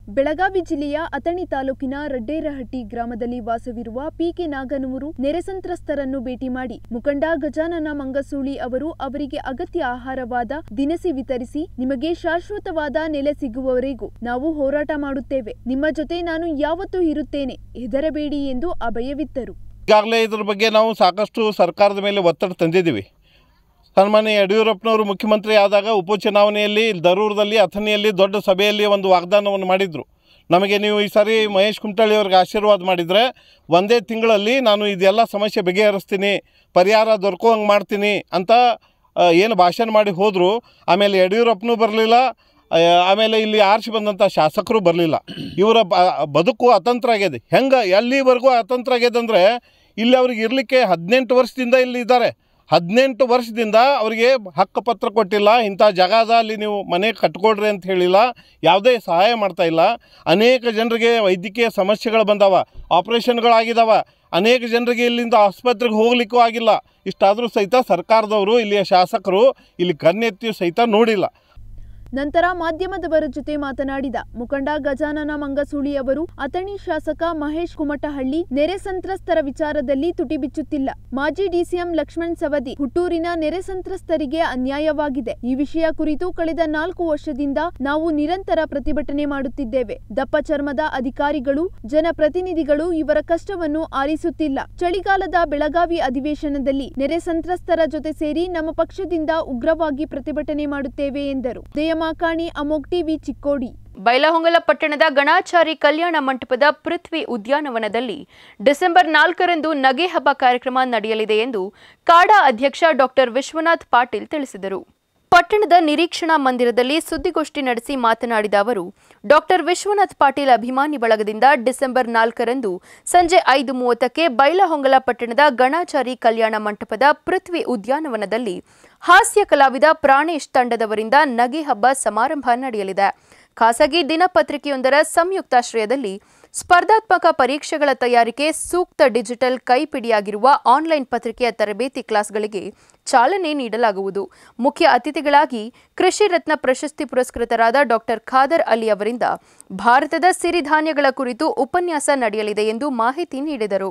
ಬೆಳಗಾವಿ ಜಿಲ್ಲೆಯ ಅಥಣಿ ತಾಲೂಕಿನ ರಡ್ಡೇರಹಟ್ಟಿ ಗ್ರಾಮದಲ್ಲಿ ವಾಸವಿರುವ ಪಿಕೆ ನಾಗನೂರು ನೆರೆ ಸಂತ್ರಸ್ತರನ್ನು ಭೇಟಿ ಮಾಡಿ ಮುಖಂಡ ಗಜಾನನ ಮಂಗಸೂಳಿ ಅವರು ಅವರಿಗೆ ಅಗತ್ಯ ಆಹಾರವಾದ ದಿನಸಿ ವಿತರಿಸಿ ನಿಮಗೆ ಶಾಶ್ವತವಾದ ನೆಲೆ ಸಿಗುವವರೆಗೂ ನಾವು ಹೋರಾಟ ಮಾಡುತ್ತೇವೆ ನಿಮ್ಮ ಜೊತೆ ನಾನು ಯಾವತ್ತೂ ಇರುತ್ತೇನೆ ಹೆದರಬೇಡಿ ಎಂದು ಅಭಯವಿತ್ತರು ಈಗಾಗಲೇ ಇದ್ರ ಬಗ್ಗೆ ನಾವು ಸಾಕಷ್ಟು ಸರ್ಕಾರದ ಮೇಲೆ ಒತ್ತಡ ತಂದಿದ್ದೀವಿ ಸನ್ಮಾನ್ಯ ಯಡಿಯೂರಪ್ಪನವರು ಮುಖ್ಯಮಂತ್ರಿ ಆದಾಗ ಉಪಚುನಾವಣೆಯಲ್ಲಿ ದರೂರದಲ್ಲಿ ಅಥಣಿಯಲ್ಲಿ ದೊಡ್ಡ ಸಭೆಯಲ್ಲಿ ಒಂದು ವಾಗ್ದಾನವನ್ನು ಮಾಡಿದರು ನಮಗೆ ನೀವು ಈ ಸಾರಿ ಮಹೇಶ್ ಕುಮಟಳ್ಳಿ ಅವ್ರಿಗೆ ಆಶೀರ್ವಾದ ಮಾಡಿದರೆ ಒಂದೇ ತಿಂಗಳಲ್ಲಿ ನಾನು ಇದೆಲ್ಲ ಸಮಸ್ಯೆ ಬಗೆಹರಿಸ್ತೀನಿ ಪರಿಹಾರ ದೊರಕುವಂಗೆ ಮಾಡ್ತೀನಿ ಅಂತ ಆ, ಏನು ಭಾಷಣ ಮಾಡಿ ಹೋದರು ಆಮೇಲೆ ಯಡಿಯೂರಪ್ಪನೂ ಬರಲಿಲ್ಲ ಆಮೇಲೆ ಇಲ್ಲಿ ಆರಿಸಿ ಬಂದಂಥ ಶಾಸಕರು ಬರಲಿಲ್ಲ ಇವರ ಬ ಬದುಕು ಅತಂತ್ರ ಆಗಿದೆ ಹೆಂಗೆ ಎಲ್ಲಿವರೆಗೂ ಅತಂತ್ರ ಆಗ್ಯದ ಅಂದರೆ ಇಲ್ಲಿ ಅವ್ರಿಗೆ ಇರಲಿಕ್ಕೆ ಹದಿನೆಂಟು ವರ್ಷದಿಂದ ಇಲ್ಲಿ ಇದ್ದಾರೆ ಹದಿನೆಂಟು ವರ್ಷದಿಂದ ಅವರಿಗೆ ಹಕ್ಕುಪತ್ರ ಕೊಟ್ಟಿಲ್ಲ ಇಂಥ ಜಾಗದ ಅಲ್ಲಿ ನೀವು ಮನೆ ಕಟ್ಕೊಳ್ರಿ ಅಂತ ಹೇಳಿಲ್ಲ ಯಾವುದೇ ಸಹಾಯ ಮಾಡ್ತಾ ಇಲ್ಲ ಅನೇಕ ಜನರಿಗೆ ವೈದ್ಯಕೀಯ ಸಮಸ್ಯೆಗಳು ಬಂದಾವ ಆಪ್ರೇಷನ್ಗಳಾಗಿದ್ದಾವ ಅನೇಕ ಜನರಿಗೆ ಇಲ್ಲಿಂದ ಆಸ್ಪತ್ರೆಗೆ ಹೋಗ್ಲಿಕ್ಕೂ ಆಗಿಲ್ಲ ಇಷ್ಟಾದರೂ ಸಹಿತ ಸರ್ಕಾರದವರು ಇಲ್ಲಿಯ ಶಾಸಕರು ಇಲ್ಲಿ ಕಣ್ಣೆತ್ತಿ ಸಹಿತ ನೋಡಿಲ್ಲ ನಂತರ ಮಾಧ್ಯಮದವರ ಜೊತೆ ಮಾತನಾಡಿದ ಮುಖಂಡ ಗಜಾನನ ಮಂಗಸೂಳಿ ಅವರು ಅಥಣಿ ಶಾಸಕ ಮಹೇಶ್ ಕುಮಟಹಳ್ಳಿ ನೆರೆ ಸಂತ್ರಸ್ತರ ವಿಚಾರದಲ್ಲಿ ತುಟಿ ಬಿಚ್ಚುತ್ತಿಲ್ಲ ಮಾಜಿ ಡಿಸಿಎಂ ಲಕ್ಷ್ಮಣ್ ಸವದಿ ಹುಟ್ಟೂರಿನ ನೆರೆ ಸಂತ್ರಸ್ತರಿಗೆ ಅನ್ಯಾಯವಾಗಿದೆ ಈ ವಿಷಯ ಕುರಿತು ಕಳೆದ ನಾಲ್ಕು ವರ್ಷದಿಂದ ನಾವು ನಿರಂತರ ಪ್ರತಿಭಟನೆ ಮಾಡುತ್ತಿದ್ದೇವೆ ದಪ್ಪ ಚರ್ಮದ ಅಧಿಕಾರಿಗಳು ಜನಪ್ರತಿನಿಧಿಗಳು ಇವರ ಕಷ್ಟವನ್ನು ಆಲಿಸುತ್ತಿಲ್ಲ ಚಳಿಗಾಲದ ಬೆಳಗಾವಿ ಅಧಿವೇಶನದಲ್ಲಿ ನೆರೆ ಸಂತ್ರಸ್ತರ ಜೊತೆ ಸೇರಿ ನಮ್ಮ ಪಕ್ಷದಿಂದ ಉಗ್ರವಾಗಿ ಪ್ರತಿಭಟನೆ ಮಾಡುತ್ತೇವೆ ಎಂದರು ದಯಮಾಕಾಣಿ ಅಮೋಕ್ ಟಿವಿ ಚಿಕ್ಕೋಡಿ ಬೈಲಹೊಂಗಲ ಪಟ್ಟಣದ ಗಣಾಚಾರಿ ಕಲ್ಯಾಣ ಮಂಟಪದ ಪೃಥ್ವಿ ಉದ್ಯಾನವನದಲ್ಲಿ ಡಿಸೆಂಬರ್ ನಾಲ್ಕರಂದು ನಗೆ ಹಬ್ಬ ಕಾರ್ಯಕ್ರಮ ನಡೆಯಲಿದೆ ಎಂದು ಕಾಡಾ ಅಧ್ಯಕ್ಷ ಡಾಕ್ಟರ್ ವಿಶ್ವನಾಥ್ ಪಾಟೀಲ್ ತಿಳಿಸಿದರು ಪಟ್ಟಣದ ನಿರೀಕ್ಷಣಾ ಮಂದಿರದಲ್ಲಿ ಸುದ್ದಿಗೋಷ್ಠಿ ನಡೆಸಿ ಮಾತನಾಡಿದ ಅವರು ಡಾಕ್ಟರ್ ವಿಶ್ವನಾಥ್ ಪಾಟೀಲ್ ಅಭಿಮಾನಿ ಬಳಗದಿಂದ ಡಿಸೆಂಬರ್ ನಾಲ್ಕರಂದು ಸಂಜೆ ಐದು ಮೂವತ್ತಕ್ಕೆ ಬೈಲಹೊಂಗಲ ಪಟ್ಟಣದ ಗಣಾಚಾರಿ ಕಲ್ಯಾಣ ಮಂಟಪದ ಪೃಥ್ವಿ ಉದ್ಯಾನವನದಲ್ಲಿ ಹಾಸ್ಯ ಕಲಾವಿದ ಪ್ರಾಣೇಶ್ ತಂಡದವರಿಂದ ನಗೆ ಹಬ್ಬ ಸಮಾರಂಭ ನಡೆಯಲಿದೆ ಖಾಸಗಿ ದಿನಪತ್ರಿಕೆಯೊಂದರ ಸಂಯುಕ್ತಾಶ್ರಯದಲ್ಲಿ ಸ್ಪರ್ಧಾತ್ಮಕ ಪರೀಕ್ಷೆಗಳ ತಯಾರಿಕೆ ಸೂಕ್ತ ಡಿಜಿಟಲ್ ಕೈಪಿಡಿಯಾಗಿರುವ ಆನ್ಲೈನ್ ಪತ್ರಿಕೆಯ ತರಬೇತಿ ಕ್ಲಾಸ್ಗಳಿಗೆ ಚಾಲನೆ ನೀಡಲಾಗುವುದು ಮುಖ್ಯ ಅತಿಥಿಗಳಾಗಿ ಕೃಷಿ ರತ್ನ ಪ್ರಶಸ್ತಿ ಪುರಸ್ಕೃತರಾದ ಡಾಕ್ಟರ್ ಖಾದರ್ ಅಲಿ ಅವರಿಂದ ಭಾರತದ ಸಿರಿಧಾನ್ಯಗಳ ಕುರಿತು ಉಪನ್ಯಾಸ ನಡೆಯಲಿದೆ ಎಂದು ಮಾಹಿತಿ ನೀಡಿದರು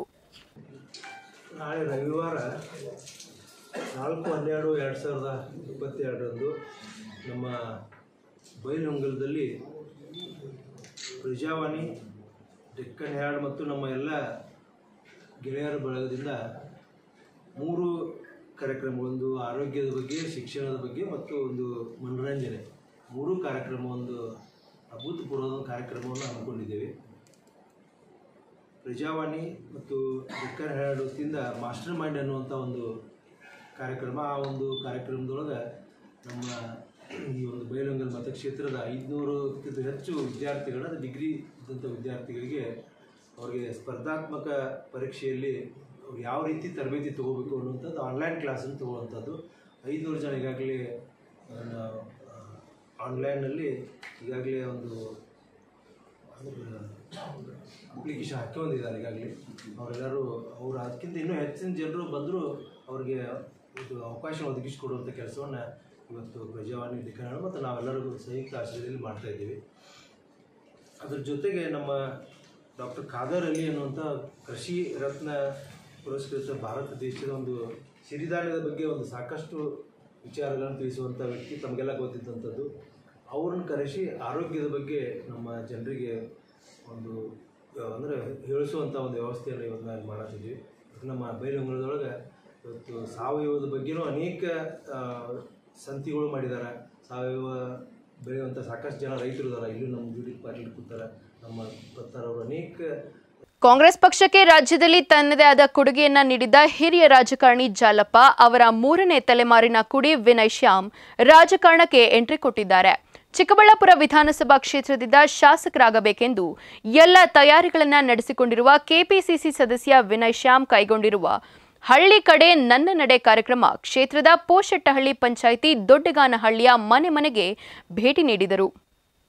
ನಾಳೆ ರವಿವಾರ ನಾಲ್ಕು ಹನ್ನೆರಡು ಎರಡು ಸಾವಿರದ ಇಪ್ಪತ್ತೆರಡರಂದು ನಮ್ಮ ಬೈಲಹೊಂಗಲದಲ್ಲಿ ಪ್ರಜಾವಾಣಿ ಡೆಕ್ಕನ್ ಹ್ಯಾಡ್ ಮತ್ತು ನಮ್ಮ ಎಲ್ಲ ಗೆಳೆಯರ ಬಳಗದಿಂದ ಮೂರು ಕಾರ್ಯಕ್ರಮ ಒಂದು ಆರೋಗ್ಯದ ಬಗ್ಗೆ ಶಿಕ್ಷಣದ ಬಗ್ಗೆ ಮತ್ತು ಒಂದು ಮನೋರಂಜನೆ ಮೂರೂ ಕಾರ್ಯಕ್ರಮ ಒಂದು ಅಭೂತಪೂರ್ವದ ಕಾರ್ಯಕ್ರಮವನ್ನು ಹಮ್ಮಿಕೊಂಡಿದ್ದೇವೆ ಪ್ರಜಾವಾಣಿ ಮತ್ತು ಡೆಕ್ಕನ್ ಹ್ಯಾಡ್ ವತಿಯಿಂದ ಮಾಸ್ಟರ್ ಮೈಂಡ್ ಅನ್ನುವಂಥ ಒಂದು ಕಾರ್ಯಕ್ರಮ ಆ ಒಂದು ಕಾರ್ಯಕ್ರಮದೊಳಗೆ ನಮ್ಮ ಈ ಒಂದು ಬೈಲಹೊಂಗಲ್ ಮತಕ್ಷೇತ್ರದ ಐದುನೂರಕ್ಕಿಂತ ಹೆಚ್ಚು ವಿದ್ಯಾರ್ಥಿಗಳ ಡಿಗ್ರಿ ಇದ್ದಂಥ ವಿದ್ಯಾರ್ಥಿಗಳಿಗೆ ಅವರಿಗೆ ಸ್ಪರ್ಧಾತ್ಮಕ ಪರೀಕ್ಷೆಯಲ್ಲಿ ಅವ್ರು ಯಾವ ರೀತಿ ತರಬೇತಿ ತೊಗೋಬೇಕು ಅನ್ನುವಂಥದ್ದು ಆನ್ಲೈನ್ ಕ್ಲಾಸನ್ನು ತೊಗೊಳ್ಳುವಂಥದ್ದು ಐದುನೂರು ಜನ ಈಗಾಗಲೇ ಆನ್ಲೈನಲ್ಲಿ ಈಗಾಗಲೇ ಒಂದು ಅಪ್ಲಿಕೇಶನ್ ಹಾಕೊಂಡಿದ್ದಾರೆ ಈಗಾಗಲೇ ಅವರೆಲ್ಲರೂ ಅವರು ಅದಕ್ಕಿಂತ ಇನ್ನೂ ಹೆಚ್ಚಿನ ಜನರು ಬಂದರೂ ಅವರಿಗೆ ಇದು ಅವಕಾಶ ಒದಗಿಸಿಕೊಡುವಂಥ ಕೆಲಸವನ್ನು ಇವತ್ತು ಪ್ರಜಾವಾಣಿ ಧಿಕ್ಕರಣ ಮತ್ತು ನಾವೆಲ್ಲರಿಗೂ ಸಂಯುಕ್ತ ಆಶ್ರಯದಲ್ಲಿ ಮಾಡ್ತಾ ಇದ್ದೀವಿ ಅದ್ರ ಜೊತೆಗೆ ನಮ್ಮ ಡಾಕ್ಟರ್ ಖಾದರ್ ಅಲಿ ಅನ್ನುವಂಥ ಕೃಷಿ ರತ್ನ ಪುರಸ್ಕೃತ ಭಾರತ ದೇಶದ ಒಂದು ಸಿರಿಧಾನ್ಯದ ಬಗ್ಗೆ ಒಂದು ಸಾಕಷ್ಟು ವಿಚಾರಗಳನ್ನು ತಿಳಿಸುವಂಥ ವ್ಯಕ್ತಿ ತಮಗೆಲ್ಲ ಗೊತ್ತಿದ್ದಂಥದ್ದು ಅವ್ರನ್ನ ಕರೆಸಿ ಆರೋಗ್ಯದ ಬಗ್ಗೆ ನಮ್ಮ ಜನರಿಗೆ ಒಂದು ಅಂದರೆ ಹೇಳಿಸುವಂಥ ಒಂದು ವ್ಯವಸ್ಥೆಯನ್ನು ಇವತ್ತು ನಾವು ಮಾಡತ್ತಿದ್ವಿ ನಮ್ಮ ಬೈಲಹೊಂಗಲದೊಳಗೆ ಇವತ್ತು ಸಾವಯವದ ಬಗ್ಗೆನೂ ಅನೇಕ ಆ, ಸಂತಿಗಳು ಮಾಡಿದ್ದಾರೆ ಸಾವಯವ ಬೆಳೆಯುವಂಥ ಸಾಕಷ್ಟು ಜನ ರೈತರು ಇದ್ದಾರೆ ಇಲ್ಲೂ ನಮ್ಮ ಜೂಡಿ ಪಾಟೀಲ್ ಕೂತಾರೆ ನಮ್ಮ ಬರ್ತಾರೆ ಅವರು ಅನೇಕ ಕಾಂಗ್ರೆಸ್ ಪಕ್ಷಕ್ಕೆ ರಾಜ್ಯದಲ್ಲಿ ತನ್ನದೇ ಆದ ಕೊಡುಗೆಯನ್ನ ನೀಡಿದ ಹಿರಿಯ ರಾಜಕಾರಣಿ ಜಾಲಪ್ಪ ಅವರ ಮೂರನೇ ತಲೆಮಾರಿನ ಕುಡಿ ವಿನಯ್ ಶ್ಯಾಮ್ ರಾಜಕಾರಣಕ್ಕೆ ಎಂಟ್ರಿ ಕೊಟ್ಟಿದ್ದಾರೆ ಚಿಕ್ಕಬಳ್ಳಾಪುರ ವಿಧಾನಸಭಾ ಕ್ಷೇತ್ರದಿಂದ ಶಾಸಕರಾಗಬೇಕೆಂದು ಎಲ್ಲ ತಯಾರಿಗಳನ್ನ ನಡೆಸಿಕೊಂಡಿರುವ ಕೆಪಿಸಿಸಿ ಸದಸ್ಯ ವಿನಯ್ ಶ್ಯಾಮ್ ಕೈಗೊಂಡಿರುವ ಹಳ್ಳಿ ಕಡೆ ನನ್ನ ನಡೆ ಕಾರ್ಯಕ್ರಮ ಕ್ಷೇತ್ರದ ಪೋಷಟ್ಟಹಳ್ಳಿ ಪಂಚಾಯಿತಿ ದೊಡ್ಡಗಾನಹಳ್ಳಿಯ ಮನೆ ಮನೆಗೆ ಭೇಟಿ ನೀಡಿದರು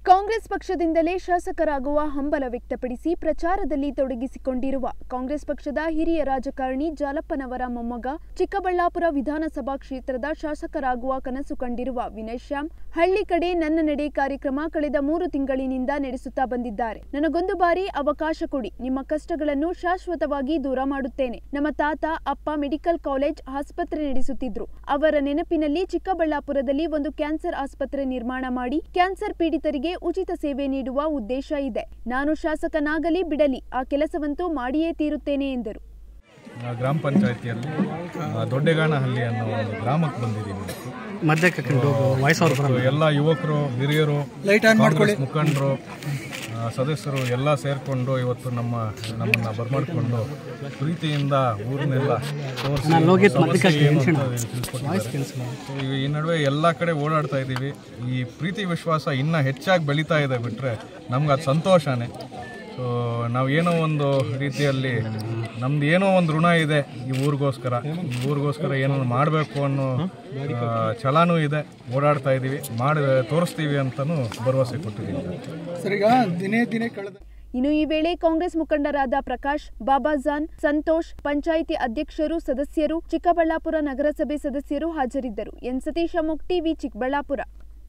ಕಾಂಗ್ರೆಸ್ ಪಕ್ಷದಿಂದಲೇ ಶಾಸಕರಾಗುವ ಹಂಬಲ ವ್ಯಕ್ತಪಡಿಸಿ ಪ್ರಚಾರದಲ್ಲಿ ತೊಡಗಿಸಿಕೊಂಡಿರುವ ಕಾಂಗ್ರೆಸ್ ಪಕ್ಷದ ಹಿರಿಯ ರಾಜಕಾರಣಿ ಜಾಲಪ್ಪನವರ ಮೊಮ್ಮಗ ಚಿಕ್ಕಬಳ್ಳಾಪುರ ವಿಧಾನಸಭಾ ಕ್ಷೇತ್ರದ ಶಾಸಕರಾಗುವ ಕನಸು ಕಂಡಿರುವ ವಿನಯ್ ಶ್ಯಾಮ್ ಹಳ್ಳಿ ಕಡೆ ನನ್ನ ನಡೆ ಕಾರ್ಯಕ್ರಮ ಕಳೆದ ಮೂರು ತಿಂಗಳಿನಿಂದ ನಡೆಸುತ್ತಾ ಬಂದಿದ್ದಾರೆ ನನಗೊಂದು ಬಾರಿ ಅವಕಾಶ ಕೊಡಿ ನಿಮ್ಮ ಕಷ್ಟಗಳನ್ನು ಶಾಶ್ವತವಾಗಿ ದೂರ ಮಾಡುತ್ತೇನೆ ನಮ್ಮ ತಾತ ಅಪ್ಪ ಮೆಡಿಕಲ್ ಕಾಲೇಜ್ ಆಸ್ಪತ್ರೆ ನಡೆಸುತ್ತಿದ್ರು ಅವರ ನೆನಪಿನಲ್ಲಿ ಚಿಕ್ಕಬಳ್ಳಾಪುರದಲ್ಲಿ ಒಂದು ಕ್ಯಾನ್ಸರ್ ಆಸ್ಪತ್ರೆ ನಿರ್ಮಾಣ ಮಾಡಿ ಕ್ಯಾನ್ಸರ್ ಪೀಡಿತರಿಗೆ ಉಚಿತ ಸೇವೆ ನೀಡುವ ಉದ್ದೇಶ ಇದೆ ನಾನು ಶಾಸಕನಾಗಲಿ ಬಿಡಲಿ ಆ ಕೆಲಸವಂತೂ ಮಾಡಿಯೇ ತೀರುತ್ತೇನೆ ಎಂದರು ಆ, ಗ್ರಾಮ ಪಂಚಾಯತಿಯಲ್ಲಿ ಆ, ದೊಡ್ಡಗಾನಹಳ್ಳಿ ಅನ್ನೋ ಒಂದು ಗ್ರಾಮಕ್ಕೆ ಬಂದಿದ್ದೀವಿ ಮಧ್ಯ ಕರ್ಕೊಂಡು ವಾಯ್ಸ್ ಅವ್ರು ಇವತ್ತು ಎಲ್ಲ ಯುವಕರು ಹಿರಿಯರು Light on ಮಾಡ್ಕೊಳ್ಳಿ. ಕಾಂಗ್ರೆಸ್ ಮುಖಂಡರು ಆ, ಸದಸ್ಯರು ಎಲ್ಲ ಸೇರಿಕೊಂಡು ಇವತ್ತು ನಮ್ಮ ನಮ್ಮನ್ನು ಬರ್ಮಾಡ್ಕೊಂಡು ಪ್ರೀತಿಯಿಂದ ಊರನ್ನೆಲ್ಲ ತೋರಿಸಿ ನಾನು ಲೋಕಿತ್ ಸಮಸ್ಯೆ ಮಧ್ಯಕ್ಕೆ ಏನು ಅಂತ ಕೇಳಿಸ್ಕೊಳ್ಳಿ. ತಿಳಿಸ್ಕೊಟ್ಟಿದ್ದಾರೆ. ವಾಯ್ಸ್ ಕೇಳಿಸ್ಕೊಳ್ಳಿ. ಸೊ, ಈ- ಈ ನಡುವೆ ಎಲ್ಲ ಕಡೆ ಓಡಾಡ್ತಾ ಇದ್ದೀವಿ ಈ ಪ್ರೀತಿ ವಿಶ್ವಾಸ ಇನ್ನೂ ಹೆಚ್ಚಾಗಿ ಬೆಳೀತಾ ಇದೆ ಬಿಟ್ಟರೆ ನಮ್ಗೆ ಅದು ಸಂತೋಷನೇ ಸೊ ನಾವು ಏನೋ ಒಂದು ರೀತಿಯಲ್ಲಿ ನಮ್ದು ಏನೋ ಒಂದು ಋಣ ಇದೆ ಈ ಊರಿಗೋಸ್ಕರ ಈ ಊರಿಗೋಸ್ಕರ ಏನೋ ಮಾಡಬೇಕು ಅನ್ನೋ ಆ, ಛಲನೂ ಇದೆ ಓಡಾಡ್ತಾ ಇದ್ದೀವಿ ಮಾಡಿ ತೋರಿಸ್ತೀವಿ ಅಂತಲೂ ಭರವಸೆ ಕೊಟ್ಟಿದ್ದೀವಿ ಸರ್ ಈಗ ದಿನೇ ದಿನೇ ಕಳೆದ ಇನ್ನು ಈ ವೇಳೆ ಕಾಂಗ್ರೆಸ್ ಮುಖಂಡರಾದ ಪ್ರಕಾಶ್ ಬಾಬಾಜಾನ್ ಸಂತೋಷ್ ಪಂಚಾಯಿತಿ ಅಧ್ಯಕ್ಷರು ಸದಸ್ಯರು ಚಿಕ್ಕಬಳ್ಳಾಪುರ ನಗರಸಭೆ ಸದಸ್ಯರು ಹಾಜರಿದ್ದರು ಎನ್ ಸತೀಶ ಮುಕ್ ಟಿವಿ ಚಿಕ್ಕಬಳ್ಳಾಪುರ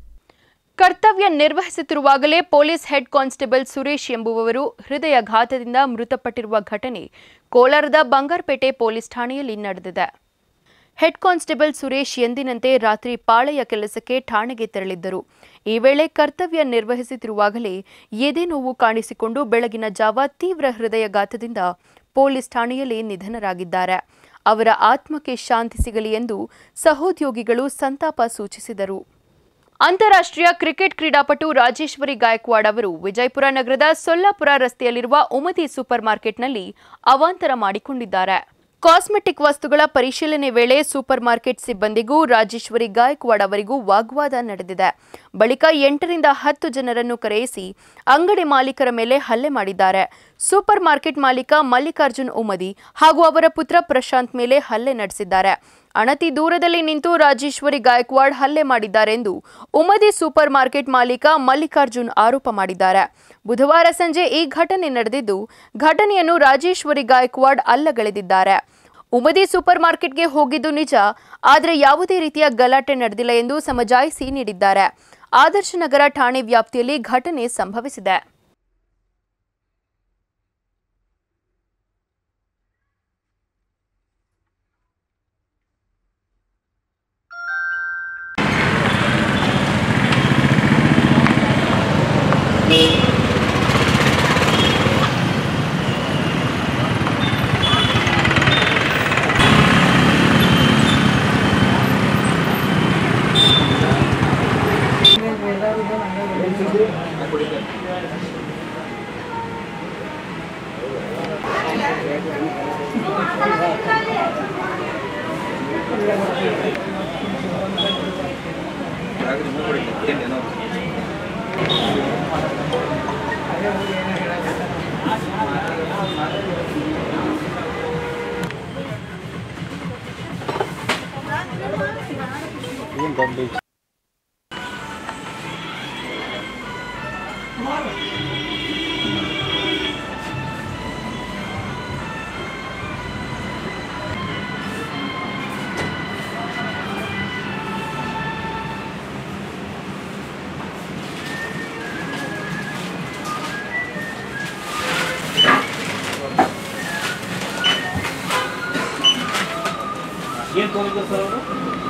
ಕರ್ತವ್ಯ ನಿರ್ವಹಿಸುತ್ತಿರುವಾಗಲೇ ಪೊಲೀಸ್ ಹೆಡ್ ಕಾನ್ಸ್ಟೇಬಲ್ ಸುರೇಶ್ ಎಂಬುವವರು ಹೃದಯಘಾತದಿಂದ ಮೃತಪಟ್ಟಿರುವ ಘಟನೆ ಕೋಲಾರದ ಬಂಗಾರಪೇಟೆ ಪೊಲೀಸ್ ಠಾಣೆಯಲ್ಲಿ ನಡೆದಿದೆ ಹೆಡ್ ಕಾನ್ಸ್ಟೇಬಲ್ ಸುರೇಶ್ ಎಂದಿನಂತೆ ರಾತ್ರಿ ಪಾಳೆಯ ಕೆಲಸಕ್ಕೆ ಠಾಣೆಗೆ ತೆರಳಿದ್ದರು ಈ ವೇಳೆ ಕರ್ತವ್ಯ ನಿರ್ವಹಿಸುತ್ತಿರುವಾಗಲೇ ಎದೆ ನೋವು ಕಾಣಿಸಿಕೊಂಡು ಬೆಳಗಿನ ಜಾವ ತೀವ್ರ ಹೃದಯಘಾತದಿಂದ ಪೊಲೀಸ್ ಠಾಣೆಯಲ್ಲಿ ನಿಧನರಾಗಿದ್ದಾರೆ ಅವರ ಆತ್ಮಕ್ಕೆ ಶಾಂತಿ ಸಿಗಲಿ ಎಂದು ಸಹೋದ್ಯೋಗಿಗಳು ಸಂತಾಪ ಸೂಚಿಸಿದರು ಅಂತಾರಾಷ್ಟ್ರೀಯ ಕ್ರಿಕೆಟ್ ಕ್ರೀಡಾಪಟು ರಾಜೇಶ್ವರಿ ಗಾಯಕ್ವಾಡ್ ಅವರು ವಿಜಯಪುರ ನಗರದ ಸೊಲ್ಲಾಪುರ ರಸ್ತೆಯಲ್ಲಿರುವ ಉಮತಿ ಸೂಪರ್ ಮಾರ್ಕೆಟ್ನಲ್ಲಿ ಅವಾಂತರ ಮಾಡಿಕೊಂಡಿದ್ದಾರೆ ಕಾಸ್ಮೆಟಿಕ್ ವಸ್ತುಗಳ ಪರಿಶೀಲನೆ ವೇಳೆ ಸೂಪರ್ ಮಾರ್ಕೆಟ್ ಸಿಬ್ಬಂದಿಗೂ ರಾಜೇಶ್ವರಿ ಗಾಯಕ್ವಾಡ್ ಅವರಿಗೂ ವಾಗ್ವಾದ ನಡೆದಿದೆ ಬಳಿಕ ಎಂಟರಿಂದ ಹತ್ತು ಜನರನ್ನು ಕರೆಯಿಸಿ ಅಂಗಡಿ ಮಾಲೀಕರ ಮೇಲೆ ಹಲ್ಲೆ ಮಾಡಿದ್ದಾರೆ ಸೂಪರ್ ಮಾರ್ಕೆಟ್ ಮಾಲೀಕ ಮಲ್ಲಿಕಾರ್ಜುನ್ ಉಮದಿ ಹಾಗೂ ಅವರ ಪುತ್ರ ಪ್ರಶಾಂತ್ ಮೇಲೆ ಹಲ್ಲೆ ನಡೆಸಿದ್ದಾರೆ ಅಣತಿ ದೂರದಲ್ಲಿ ನಿಂತು ರಾಜೇಶ್ವರಿ ಗಾಯಕ್ವಾಡ್ ಹಲ್ಲೆ ಮಾಡಿದ್ದಾರೆಂದು ಉಮದಿ ಸೂಪರ್ ಮಾರ್ಕೆಟ್ ಮಾಲೀಕ ಮಲ್ಲಿಕಾರ್ಜುನ್ ಆರೋಪ ಮಾಡಿದ್ದಾರೆ ಬುಧವಾರ ಸಂಜೆ ಈ ಘಟನೆ ನಡೆದಿದ್ದು ಘಟನೆಯನ್ನು ರಾಜೇಶ್ವರಿ ಗಾಯಕ್ವಾಡ್ ಅಲ್ಲಗಳೆದಿದ್ದಾರೆ ಉಮದಿ ಸೂಪರ್ ಮಾರ್ಕೆಟ್ಗೆ ಹೋಗಿದ್ದು ನಿಜ ಆದರೆ ಯಾವುದೇ ರೀತಿಯ ಗಲಾಟೆ ನಡೆದಿಲ್ಲ ಎಂದು ಸಮಜಾಯಿಸಿ ನೀಡಿದ್ದಾರೆ ಆದರ್ಶ ನಗರ ಠಾಣೆ ವ್ಯಾಪ್ತಿಯಲ್ಲಿ ಘಟನೆ ಸಂಭವಿಸಿದೆ ಏನ್ ತಗೊಂಡಿದ್ದು ಸರ್ ಅವರು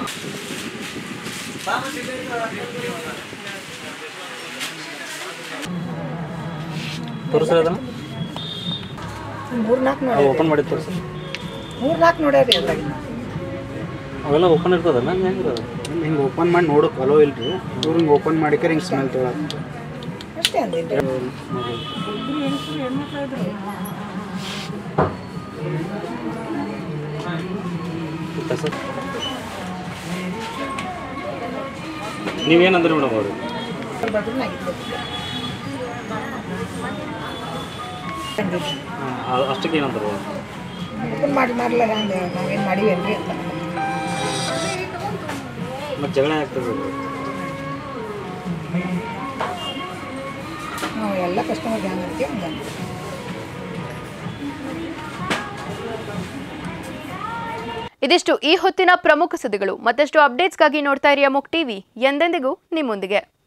ತೋರಿಸ್ರಿ ಅದನ್ನ ಮೂರ್ನಾಲ್ಕು ಅವು ಓಪನ್ ಮಾಡಿ ತೋರಿಸಿ ಮೂರ್ನಾಲ್ಕು ನೋಡ್ಯಾರಿ ಅದ್ರಾಗಿನ ಅವೆಲ್ಲ ಓಪನ್ ಇರ್ತದಲ್ಲ ಹೆಂಗಿರೋದು ಹಿಂಗೆ ಓಪನ್ ಮಾಡಿ ನೋಡೋಕೆ ಅಲೋ ಇಲ್ರಿ ಇವ್ರು ಹಿಂಗೆ ಓಪನ್ ಮಾಡಿಕರೆ ಹಿಂಗೆ ಸ್ಮೆಲ್ ತೊಗೊಳಕ್ಕೆ ಅಷ್ಟೇ ಅಂದಿದ್ರಿ ಸರ್ ನೀವೇನಂದ್ರಿ ಮೇಡಮ್ ಅವರು ಬದ್ರನಾಗಿತ್ತು ಅಷ್ಟಕ್ಕೆ ಏನಂತಾರೆ ಅವ್ರು? ಓಪನ್ ಮಾಡಿ ಮಾಡಲ್ಲ ಹಂಗೆ ನಾವೇನು ಮಾಡಿವೇನ್ರಿ ಅಂತ ಮತ್ತೆ ಜಗಳ ಆಗ್ತದೆ ನಾವು ಎಲ್ಲ ಕಸ್ಟಮರ್ ಹ್ಯಾಂಗೆ ಇರ್ತೀವಿ ಹಂಗೆ ಇದಿಷ್ಟು ಈ ಹೊತ್ತಿನ ಪ್ರಮುಖ ಸುದ್ದಿಗಳು ಮತ್ತಷ್ಟು ಅಪ್ಡೇಟ್ಸ್ಗಾಗಿ ನೋಡ್ತಾ ಇರಿ ಅಮೋಕ್ ಟಿವಿ ಎಂದೆಂದಿಗೂ ನಿಮ್ಮೊಂದಿಗೆ